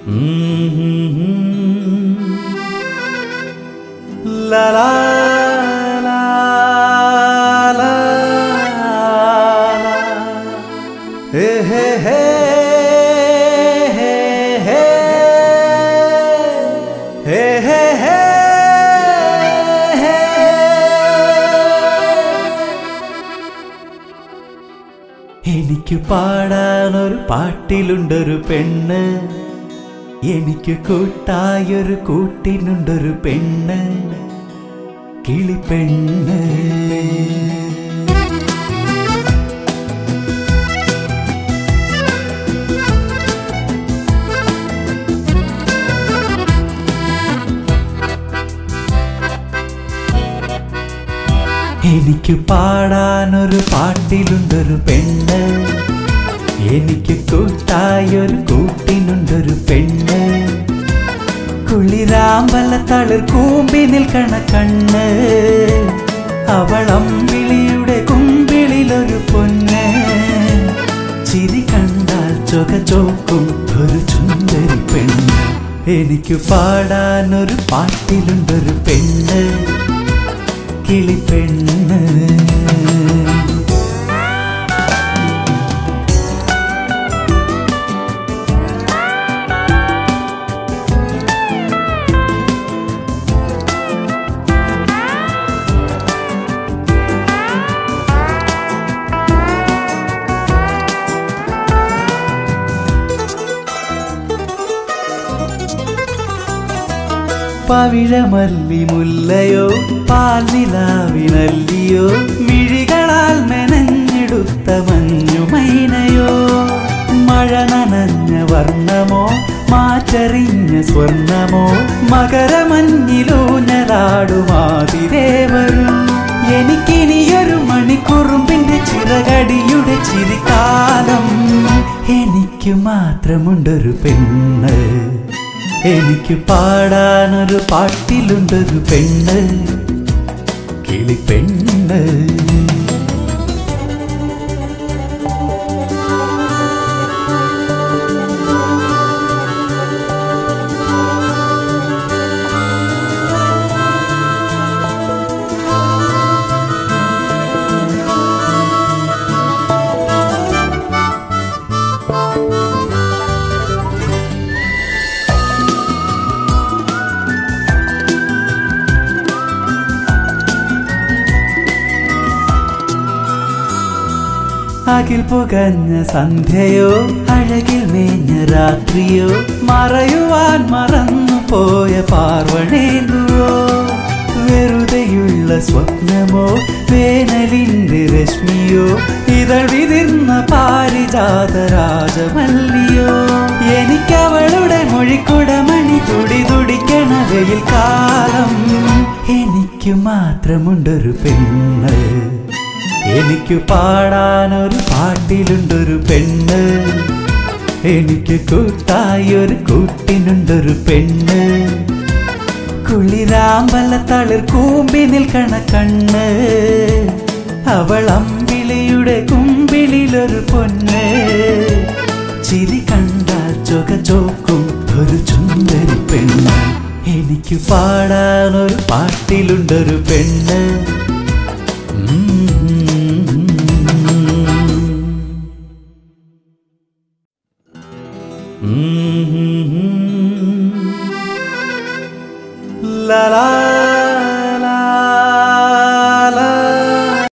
La la la la la Hey hey hey hey hey hey hey hey എനിക്ക് പാടാനൊരു പാട്ടിലുണ്ടൊരു പെണ്ണ് എനിക്ക് കൂട്ടായൊരു കൂട്ടിനുണ്ടൊരു പെണ്ണ് കിളിപ്പെണ്ണ് എനിക്ക് പാടാനൊരു പാട്ടിലുണ്ടൊരു പെണ്ണ് എനിക്ക് കൂട്ടായൊരു കൂട്ടിനുണ്ടൊരു പെണ്ണ് കുളിരാമ്പല തളിർ കൂമ്പി നിൽക്കണ കണ്ണ് അവളമ്പിളിയുടെ കുമ്പിളിലൊരു പൊന്ന് ചിരി കണ്ടാൽ ചൊക ചോക്കും ഒരു ചുന്ദരി പെണ്ണ് എനിക്ക് പാടാനൊരു പാട്ടിലുണ്ടൊരു പെണ്ണ് കിളിപ്പെണ്ണ് പവിഴമല്ലി മുല്ലയോ പാൽനിലാവിനല്ലിയോ മിഴികളാൽ മെനഞ്ഞെടുത്ത മഞ്ഞുമൈനയോ മഴ നനഞ്ഞ വർണ്ണമോ മാറ്ററിഞ്ഞ സ്വർണമോ മകരമഞ്ഞിലൂഞ്ഞലാടുമാതിരേവരും എനിക്കിനിയൊരു മണിക്കുറുമ്പിന്റെ ചിറകടിയുടെ ചിരിക്കാലം എനിക്ക് മാത്രമുണ്ടൊരു പെണ്ണ് എനിക്ക് പാടാനൊരു പാട്ടിലുണ്ടൊരു പെണ്ണ് കിളിപ്പെണ്ണ് അകിൽ പുകഞ്ഞ സന്ധ്യയോ അഴകിൽ മേഞ്ഞ രാത്രിയോ മറയുവാൻ മറന്നു പോയ പാർവണേന്തുവോ വെറുതെയുള്ള സ്വപ്നമോ വേനലിന്റെ രശ്മിയോ ഇതൾ വിതിർന്ന പാരിജാത രാജമല്ലിയോ എനിക്കവളുടെ മൊഴിക്കുടമണി തുടി തുടിക്കണ വെയിൽ കാലം എനിക്ക് മാത്രമുണ്ടൊരു പെണ്ണ് എനിക്ക് പാടാനൊരു പാട്ടിലുണ്ടൊരു പെണ്ണ് എനിക്ക് കൂട്ടായി ഒരു കൂട്ടിനുണ്ടൊരു പെണ്ണ് കുളിരാമ്പല തളിർ കൂമ്പി നിൽക്കണ കണ്ണ് അവൾ അമ്പിളിയുടെ കുമ്പിളിലൊരു പൊന്ന് ചിരി കണ്ടാൽ ചൊക ചോക്കും ഒരു ചുന്ദരി പെണ്ണ് എനിക്ക് പാടാനൊരു പാട്ടിലുണ്ടൊരു പെണ്ണ് La la